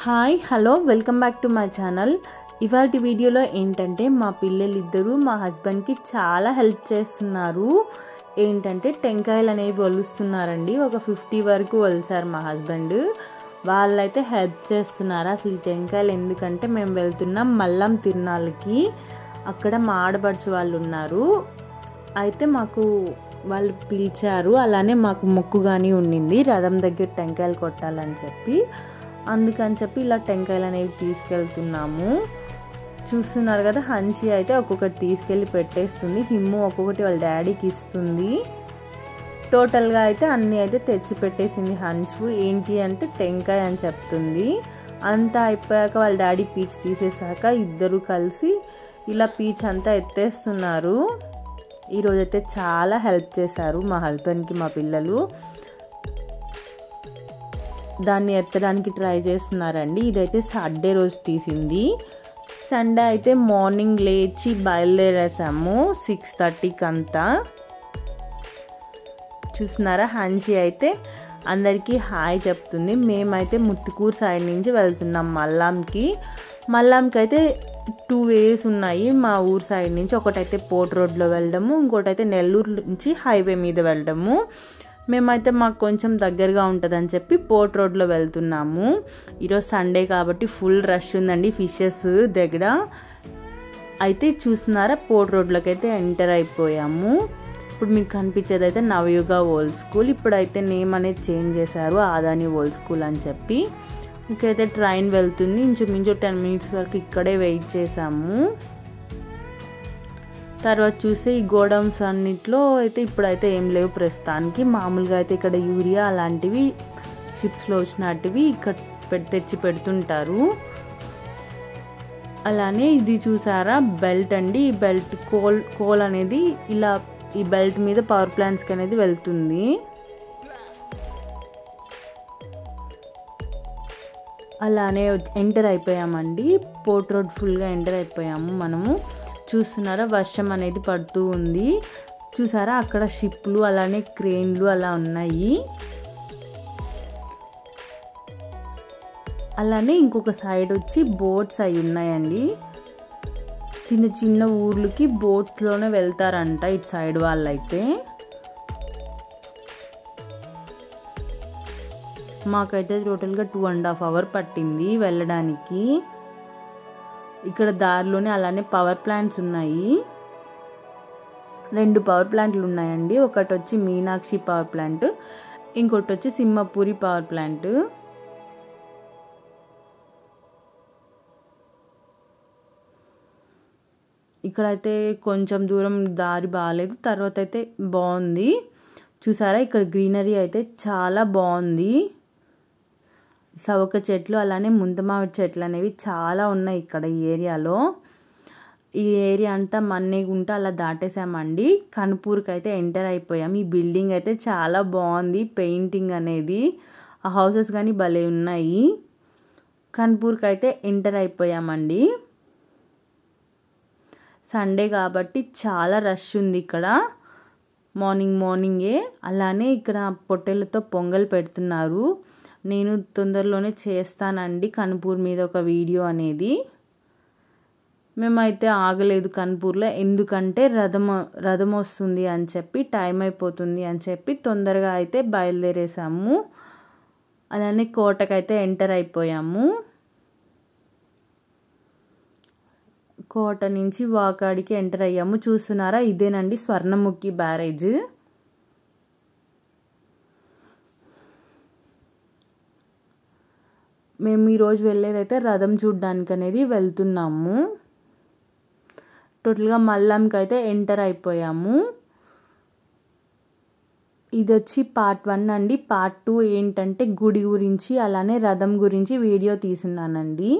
hi hello welcome back to my channel ఇవాళ వీడియోలో ఏంటంటే మా పిల్లలిద్దరూ మా హస్బెండ్కి చాలా హెల్ప్ చేస్తున్నారు ఏంటంటే టెంకాయలు అనేవి ఒలుస్తున్నారండి ఒక ఫిఫ్టీ వరకు ఒలిసారు మా హస్బెండ్ వాళ్ళైతే హెల్ప్ చేస్తున్నారు అసలు ఈ టెంకాయలు ఎందుకంటే మేము వెళ్తున్నాం మల్లం తిరునాళ్ళకి అక్కడ మా ఆడపడుచు వాళ్ళు ఉన్నారు అయితే మాకు వాళ్ళు పిలిచారు అలానే మాకు మొక్కు కానీ ఉండింది రథం దగ్గర టెంకాయలు కొట్టాలని చెప్పి అందుకని చెప్పి ఇలా టెంకాయలు అనేవి తీసుకెళ్తున్నాము చూస్తున్నారు కదా హంచి అయితే ఒక్కొక్కటి తీసుకెళ్ళి పెట్టేస్తుంది హిమ్ము ఒక్కొక్కటి వాళ్ళ డాడీకి ఇస్తుంది టోటల్గా అయితే అన్నీ అయితే తెచ్చి పెట్టేసింది హన్షు ఏంటి అంటే టెంకాయ అని చెప్తుంది అంతా అయిపోయాక వాళ్ళ డాడీ పీచ్ తీసేసాక ఇద్దరు కలిసి ఇలా పీచ్ అంతా ఎత్తేస్తున్నారు ఈరోజైతే చాలా హెల్ప్ చేశారు మా హస్బెండ్కి మా పిల్లలు దాన్ని ఎత్తడానికి ట్రై చేస్తున్నారండి ఇదైతే సండే రోజు తీసింది సండే అయితే మార్నింగ్ లేచి బయలుదేరేసాము సిక్స్ థర్టీకి అంతా చూస్తున్నారా హన్షి అయితే అందరికీ హాయ్ చెప్తుంది మేమైతే ముత్తుకూరు సైడ్ నుంచి వెళ్తున్నాం మల్లాంకి మల్లాంకి అయితే టూ వేస్ ఉన్నాయి మా ఊరు సైడ్ నుంచి ఒకటైతే పోర్ట్ రోడ్లో వెళ్ళడము ఇంకోటైతే నెల్లూరు నుంచి హైవే మీద వెళ్ళడము మేమైతే మాకు కొంచెం దగ్గరగా ఉంటుందని చెప్పి పోర్ట్ రోడ్లో వెళ్తున్నాము ఈరోజు సండే కాబట్టి ఫుల్ రష్ ఉందండి ఫిషెస్ దగ్గర అయితే చూస్తున్నారా పోర్ట్ రోడ్లోకి అయితే ఎంటర్ అయిపోయాము ఇప్పుడు మీకు కనిపించేది అయితే నవయుగ ఓల్డ్ స్కూల్ ఇప్పుడైతే నేమ్ అనేది చేంజ్ చేశారు ఆదాని ఓల్డ్ స్కూల్ అని చెప్పి ఇక్కడైతే ట్రైన్ వెళ్తుంది ఇంచుమించు టెన్ మినిట్స్ వరకు ఇక్కడే వెయిట్ చేసాము తర్వాత చూస్తే ఈ గోడౌన్స్ అన్నిట్లో అయితే ఇప్పుడైతే ఏం లేవు ప్రస్తుతానికి మామూలుగా అయితే ఇక్కడ యూరియా అలాంటివి షిప్స్లో వచ్చినట్టువి ఇక్కడ తెచ్చి పెడుతుంటారు అలానే ఇది చూసారా బెల్ట్ అండి ఈ బెల్ట్ కోల్ కోల్ అనేది ఇలా ఈ బెల్ట్ మీద పవర్ ప్లాంట్స్కి అనేది వెళ్తుంది అలానే ఎంటర్ అయిపోయామండి పోర్ట్ రోడ్ ఫుల్గా ఎంటర్ అయిపోయాము మనము చూస్తున్నారా వర్షం అనేది పడుతూ ఉంది చూసారా అక్కడ షిప్లు అలానే క్రేన్లు అలా ఉన్నాయి అలానే ఇంకొక సైడ్ వచ్చి బోట్స్ అవి ఉన్నాయండి చిన్న చిన్న ఊర్లకి బోట్స్లోనే వెళ్తారంట ఇటు సైడ్ వాళ్ళైతే మాకైతే టోటల్గా టూ అండ్ హాఫ్ అవర్ పట్టింది వెళ్ళడానికి ఇక్కడ దారిలోనే అలానే పవర్ ప్లాంట్స్ ఉన్నాయి రెండు పవర్ ప్లాంట్లు ఉన్నాయండి ఒకటి వచ్చి మీనాక్షి పవర్ ప్లాంట్ ఇంకోటి వచ్చి సింహపూరి పవర్ ప్లాంట్ ఇక్కడైతే కొంచెం దూరం దారి బాగాలేదు తర్వాత అయితే బాగుంది చూసారా ఇక్కడ గ్రీనరీ అయితే చాలా బాగుంది సవక చెట్లు అలానే ముంతమావిడి చెట్లు అనేవి చాలా ఉన్నాయి ఇక్కడ ఈ ఏరియాలో ఈ ఏరియా అంతా మన్నేగుంట అలా దాటేసామండి కనుపూర్కి అయితే ఎంటర్ అయిపోయాం ఈ బిల్డింగ్ అయితే చాలా బాగుంది పెయింటింగ్ అనేది ఆ హౌసెస్ కానీ భలే ఉన్నాయి కన్పూర్కి అయితే ఎంటర్ అయిపోయామండి సండే కాబట్టి చాలా రష్ ఉంది ఇక్కడ మార్నింగ్ మార్నింగే అలానే ఇక్కడ పొట్టెలతో పొంగల్ పెడుతున్నారు నేను తొందరలోనే చేస్తానండి కనుపూర్ మీద ఒక వీడియో అనేది మేమైతే ఆగలేదు కనుపూర్లో ఎందుకంటే రథం రథం వస్తుంది అని చెప్పి టైం అయిపోతుంది అని చెప్పి తొందరగా అయితే బయలుదేరేసాము అలానే కోటకైతే ఎంటర్ అయిపోయాము కోట నుంచి వాకాడికి ఎంటర్ అయ్యాము చూస్తున్నారా ఇదేనండి స్వర్ణముఖి బ్యారేజ్ మేము ఈరోజు వెళ్ళేదైతే రథం చూడ్డానికి అనేది వెళ్తున్నాము టోటల్గా మల్లంకి అయితే ఎంటర్ అయిపోయాము ఇది వచ్చి పార్ట్ వన్ అండి పార్ట్ టూ ఏంటంటే గుడి గురించి అలానే రథం గురించి వీడియో తీసున్నానండి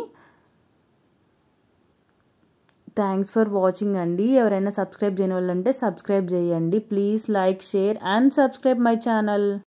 థ్యాంక్స్ ఫర్ వాచింగ్ అండి ఎవరైనా సబ్స్క్రైబ్ చేయని వాళ్ళు ఉంటే సబ్స్క్రైబ్ చేయండి please like share and subscribe my channel